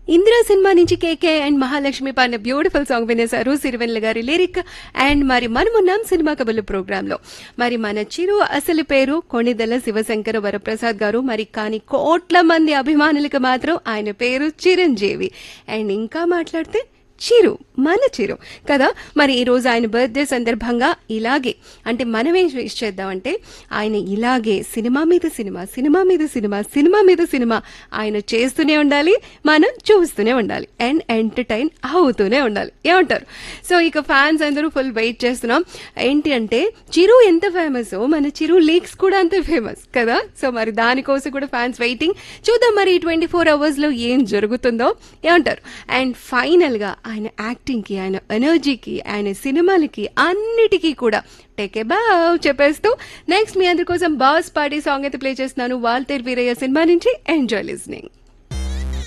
Indira cinema నుంచి KK and Mahalakshmi పాడిన beautiful song వినేశారు సిరివెన్ల గారి లిరిక్ అండ్ మరి మనమున్నాం సినిమా కబుర్లు ప్రోగ్రామ్ లో మరి మన చిరు అసలు పేరు కొణిదెల శివశంకర వరప్రసాద్ గారు మరి కానీ కోట్ల మంది అభిమానులకు మాత్రం ఆయన పేరు చిరంజీవి అండ్ ఇంకా మాట్లాడితే చిరు మన చిరు కదా మరి ఈ రోజు ఆయన బర్త్డే సందర్భంగా ఇలాగే అంటే మనం ఏం విష్ చేద్దామంటే ఆయన ఇలాగే సినిమా మీద సినిమా సినిమా మీద సినిమా సినిమా మీద సినిమా ఆయన చేస్తూనే ఉండాలి మనం చూస్తూనే ఉండాలి అండ్ ఎంటర్టైన్ అవుతూనే ఉండాలి ఏమంటారు సో ఇక ఫ్యాన్స్ అందరూ ఫుల్ వెయిట్ చేస్తున్నాం ఏంటి అంటే చిరు ఎంత ఫేమస్ మన చిరు లీక్స్ కూడా అంతే ఫేమస్ కదా సో మరి దానికోసం కూడా ఫ్యాన్స్ వెయిటింగ్ చూద్దాం మరి ట్వంటీ ఫోర్ అవర్స్ లో ఏం జరుగుతుందో ఏమంటారు అండ్ ఫైనల్ గా ఆయన యాక్టింగ్ కి ఆయన ఎనర్జీకి ఆయన సినిమాలకి అన్నిటికీ కూడా టేక్ ఏ బావ్ చెప్పేస్తూ నెక్స్ట్ మీ అందరి కోసం బాస్ పార్టీ సాంగ్ అయితే ప్లే చేస్తున్నాను వాల్తేర్ వీరయ్య సినిమా నుంచి ఎంజాయ్ లిస్నింగ్